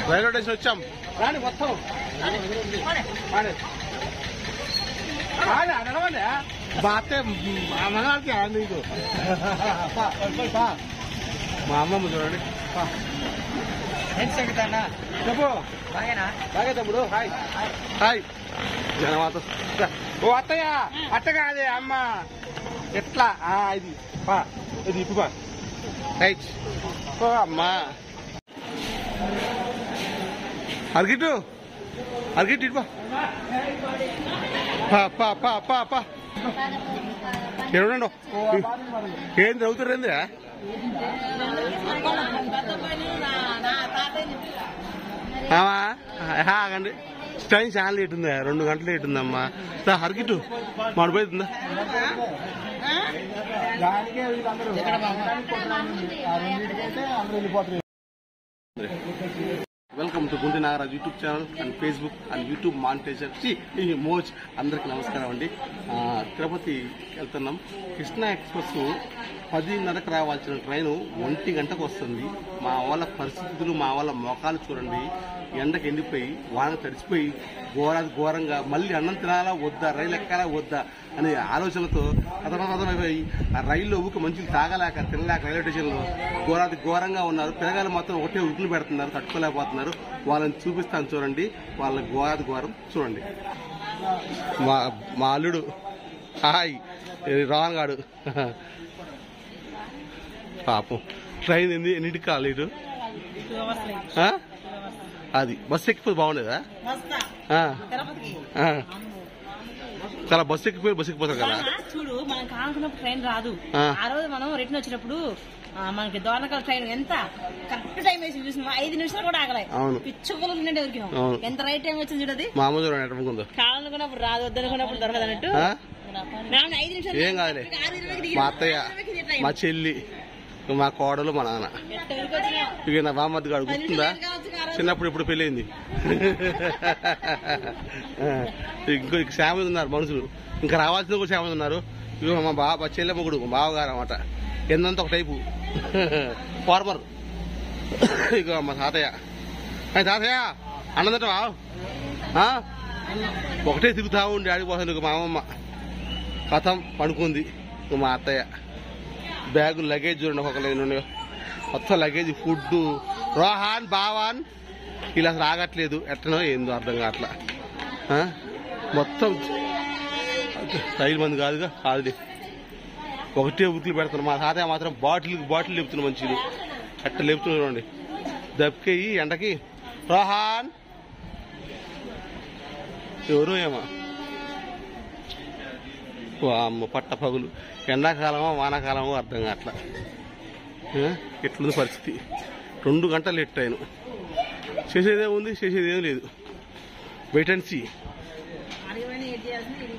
Railway station వచ్చాం రాని మొత్తం మా అత్తే అమ్మగారికి నీకు పా, పా. మా అమ్మమ్మ చూడండి పా. చెప్పు బాగా తమ్ముడు హాయ్ హాయ్ జనమాత ఓ అత్తయ్య అత్త కాదే అమ్మ ఎట్లా ఆ, ఇది పా ఇది ఇప్పు పా రైట్ ఓ అమ్మా అరిగిట్టు అరిగిట్టు ఇటు పా పా పా పా పా ఎరుడండు ఏం చదువుతారేంది ఆమా ఆగండి టైం చాలా లేట్ ఉంది రెండు గంటలు లేట్ ఉందమ్మా దా హరిగిట్టు మాడిపోతుందా దానికే వీళ్ళందరూ ఆ రెండింటికైతే అందరూ వెళ్ళిపోతారు welcome to Gunde Nagaraj YouTube channel and Facebook and YouTube monetizer ఈ మోజ్ అందరికి నమస్కారం అండి ఆ, తిరుపతి వెళ్తున్నాం కృష్ణా ఎక్స్ప్రెస్ పదిన్నరకు రావాల్సిన ట్రైన్ ఒంటి గంటకు వస్తుంది మా వాళ్ళ పరిస్థితులు మా వాళ్ళ మొఖాలు చూడండి ఎండకు ఎండిపోయి వాన తడిచిపోయి ఘోరాది ఘోరంగా మళ్ళీ అన్నం తినాలా వద్దా రైలు ఎక్కాలా వద్దా అనే ఆలోచనతో కథమైపోయి ఆ రైల్లో ఊక మంచిలు తాగలేక తినలేక రైల్వే స్టేషన్లో ఘోరాది ఘోరంగా ఉన్నారు పిల్లగాలు మొత్తం ఒకటే ఉరుకులు పెడుతున్నారు తట్టుకోలేకపోతున్నారు వాళ్ళని చూపిస్తాను చూడండి వాళ్ళ ఘోరాది ఘోరం చూడండి మా మా అల్లుడు హాయ్ రాన్ గాడు పాపం ట్రైన్ ఎన్ని ఎన్నింటికి కాలేదు ఆ? అది బస్సు ఎక్కిపోతే బాగుండేదా ఆ, ఆ. చాలా బస్సు ఎక్కిపోయి బస్సు ఎక్కిపోతారు కదా చూడు మనం కానుకున్నప్పుడు ట్రైన్ రాదు ఆ. ఆ రోజు మనం రిటర్న్ వచ్చినప్పుడు ఆ, మనకి దోర్నకల్ ట్రైన్ ఎంత కరెక్ట్ టైం వేసి చూసిన ఐదు నిమిషాలు కూడా ఆగలే అవును. పిచ్చుకలు ఉన్నట్టు దొరికినాం అవును. ఎంత రైట్ టైం వచ్చింది చూడది మా అమ్మ చూడండి ఎట్లా అనుకుందో కావాలనుకున్నప్పుడు రాదు వద్దనుకున్నప్పుడు దొరకదు అన్నట్టు ఆ? మేము ఐదు నిమిషాలు ఏం కాదులే ఆరు ఇరవైకి మా దిగినాం. అత్తయ్య ఆరు ఇరవైకి దిగిన ట్రైన్. మా చెల్లి మా కోడలు మా నాన్న ఎట్ట ఊరికి వచ్చినాం. ఇక నా బామ్మద్ది గాడు పది గుర్తుందా నిమిషాలు కావచ్చు కదా ఆ రోజు. చిన్నప్పుడు ఇప్పుడు పెళ్ళైంది ఇంకో ఇంక శ్యామ ఉన్నారు మనుషులు ఇంకా రావాల్సిన కూడా శ్యామ ఉన్నారు ఇగో మా బా మా చెల్లె మొగుడు మా బావగారు అనమాట ఎందంత ఒక టైపు ఫార్మర్ ఇగో మా తాతయ్య "ఏయ్ తాతయ్య అన్నదటవా ఒకటే తిరుగుతా ఉండి ఆడిపోతాను ఇక మా అమ్మమ్మ కథం పడుకుంది ఇక మా అత్తయ్య బ్యాగు లగేజ్ చూడండి ఒక లైన్ ఉండే మొత్తం లగేజ్ ఫుడ్ రోహాన్ బావాన్ ఇలా అసలు ఆగట్లేదు ఎట్లనో ఏందో అర్థం కావట్లా ఆ? మొత్తం రైలు మంది కాదుగా కాదులే ఒకటే ఉరుకులు పెడతారు మా తాతయ్య మాత్రం బాటిల్ బాటిల్ లేపుతున్నారు మంచిది అట్ట లేపుతున్నారు చూడండి దెబ్బకి ఎండకి రోహాన్ ఎవరు ఏమో అమ్మ పట్ట పగులు ఎండాకాలమో వానాకాలమో అర్థం కావట్లా ఆ? ఎట్లుంది పరిస్థితి రెండు గంటలు లేట్ అయిన చేసేదే ఉంది చేసేదేం లేదు వెయిట్ అండ్ సీ ఆరు ఇరవైని ఏడ్ చేయాల్సింది, ఇది